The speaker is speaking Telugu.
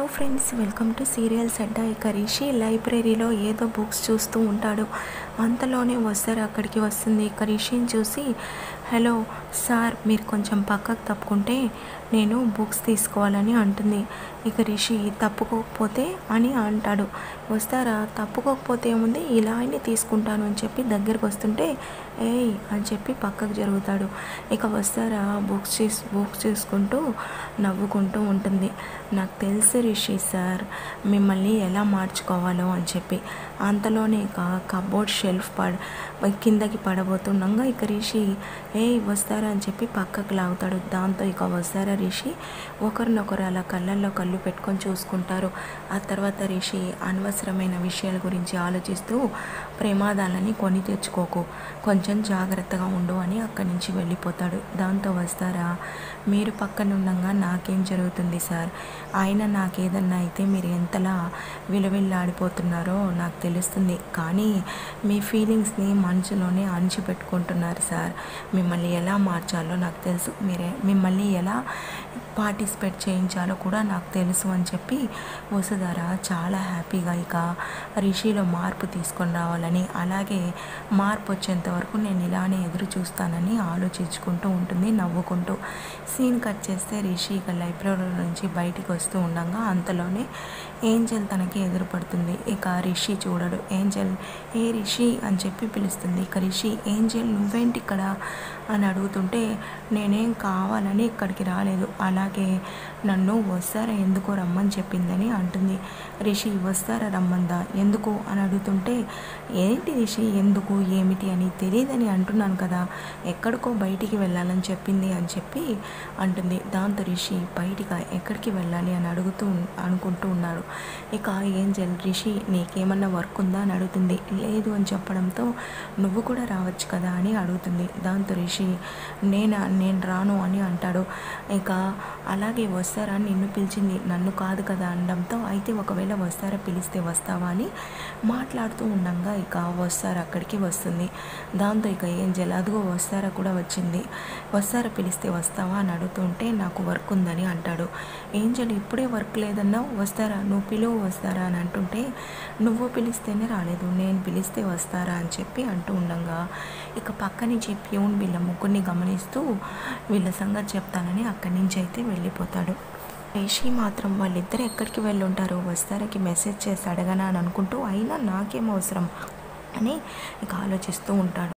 friends welcome to serials Adda ఇక రిషి లైబ్రరీలో ఏదో బుక్స్ చూస్తూ ఉంటాడు అంతలోనే వస్తారు అక్కడికి వస్తుంది ఇక రిషిని చూసి హలో సార్ మీరు కొంచెం పక్కకు తప్పుకుంటే నేను బుక్స్ తీసుకోవాలని అంటుంది ఇక రిషి తప్పుకోకపోతే అని అంటాడు వస్తారా తప్పుకోకపోతే ఏముంది ఇలా అయినా తీసుకుంటాను అని చెప్పి దగ్గరికి వస్తుంటే ఏయ్ అని చెప్పి పక్కకు జరుగుతాడు ఇక వస్తారా బుక్స్ చీస్ బుక్స్ చూసుకుంటూ నవ్వుకుంటూ ఉంటుంది నాకు తెలుసు రిషి సార్ మిమ్మల్ని ఎలా మార్చుకోవాలో అని చెప్పి అంతలోనే ఇక కబోర్డ్ షెల్ఫ్ పడ కిందకి పడబోతుండగా ఇక రిషి ఏ వస్తారా అని చెప్పి పక్కకు లాగుతాడు దాంతో ఇక వస్తారా రిషి ఒకరినొకరు అలా కళ్ళల్లో కళ్ళు పెట్టుకొని చూసుకుంటారు ఆ తర్వాత రిషి అనవసరమైన విషయాల గురించి ఆలోచిస్తూ ప్రమాదాలని కొని తెచ్చుకోకు కొంచెం జాగ్రత్తగా ఉండు అని అక్కడి నుంచి వెళ్ళిపోతాడు దాంతో వస్తారా మీరు పక్కన ఉండగా నాకేం జరుగుతుంది సార్ ఆయన నాకేదన్నా అయితే మీరు ఎంతలా విలువిల్లాడిపోతున్నారో నాకు తెలుస్తుంది కానీ మీ ఫీలింగ్స్ని మనసులోనే అణిచిపెట్టుకుంటున్నారు సార్ మిమ్మల్ని ఎలా మార్చాలో నాకు తెలుసు మీరే మిమ్మల్ని ఎలా పార్టిసిపేట్ చేయించాలో కూడా నాకు తెలుసు అని చెప్పి వసుధర చాలా హ్యాపీగా ఇక రిషిలో మార్పు తీసుకొని రావాలని అలాగే మార్పు వచ్చేంత వరకు నేను ఇలానే ఎదురు చూస్తానని ఆలోచించుకుంటూ ఉంటుంది నవ్వుకుంటూ సీన్ కట్ చేస్తే రిషి ఇక లైబ్రరీ నుంచి బయటికి వస్తూ ఉండగా అంతలోనే ఏంజల్ తనకి ఎదురుపడుతుంది ఇక రిషి చూడడు ఏంజల్ ఏ రిషి అని చెప్పి పిలుస్తుంది ఇక రిషి ఏంజల్ నువ్వేంటి ఇక్కడ అని అడుగుతుంటే నేనేం కావాలని ఇక్కడికి రాలేదు అలాగే నన్ను వస్తారా ఎందుకో రమ్మని చెప్పిందని అంటుంది రిషి వస్తారా రమ్మందా ఎందుకు అని అడుగుతుంటే ఏంటి రిషి ఎందుకు ఏమిటి అని తెలియదని అంటున్నాను కదా ఎక్కడికో బయటికి వెళ్ళాలని చెప్పింది అని చెప్పి అంటుంది దాంతో రిషి బయటికి ఎక్కడికి వెళ్ళాలి అని అడుగుతూ అనుకుంటూ ఉన్నాడు ఇక ఏంజల్ రిషి నీకేమన్నా వర్క్ ఉందా అని అడుగుతుంది లేదు అని చెప్పడంతో నువ్వు కూడా రావచ్చు కదా అని అడుగుతుంది దాంతో రిషి నేనా నేను రాను అని అంటాడు ఇక అలాగే వస్తారా నిన్ను పిలిచింది నన్ను కాదు కదా అనడంతో అయితే ఒకవేళ వస్తారా పిలిస్తే వస్తావా అని మాట్లాడుతూ ఉండగా ఇక వస్తారా అక్కడికి వస్తుంది దాంతో ఇక ఏంజల్ అదిగో వస్తారా కూడా వచ్చింది వస్తారా పిలిస్తే వస్తావా అని అడుగుతుంటే నాకు వర్క్ ఉందని అంటాడు ఏంజల్ ఇప్పుడే వర్క్ లేదన్నా వస్తారా నువ్వు పిలువు వస్తారా అని అంటుంటే నువ్వు పిలిస్తేనే రాలేదు నేను పిలిస్తే వస్తారా అని చెప్పి అంటూ ఉండగా ఇక పక్క నుంచి ప్యూన్ వీళ్ళ ముగ్గురిని గమనిస్తూ వీళ్ళ సంగతి చెప్తానని అక్కడి నుంచి అయితే వెళ్ళిపోతాడు రేషి మాత్రం వాళ్ళిద్దరు ఎక్కడికి వెళ్ళుంటారో వస్తారకి మెసేజ్ చేసి అడగనా అని అనుకుంటూ అయినా నాకేం అవసరం అని ఇక ఆలోచిస్తూ ఉంటాడు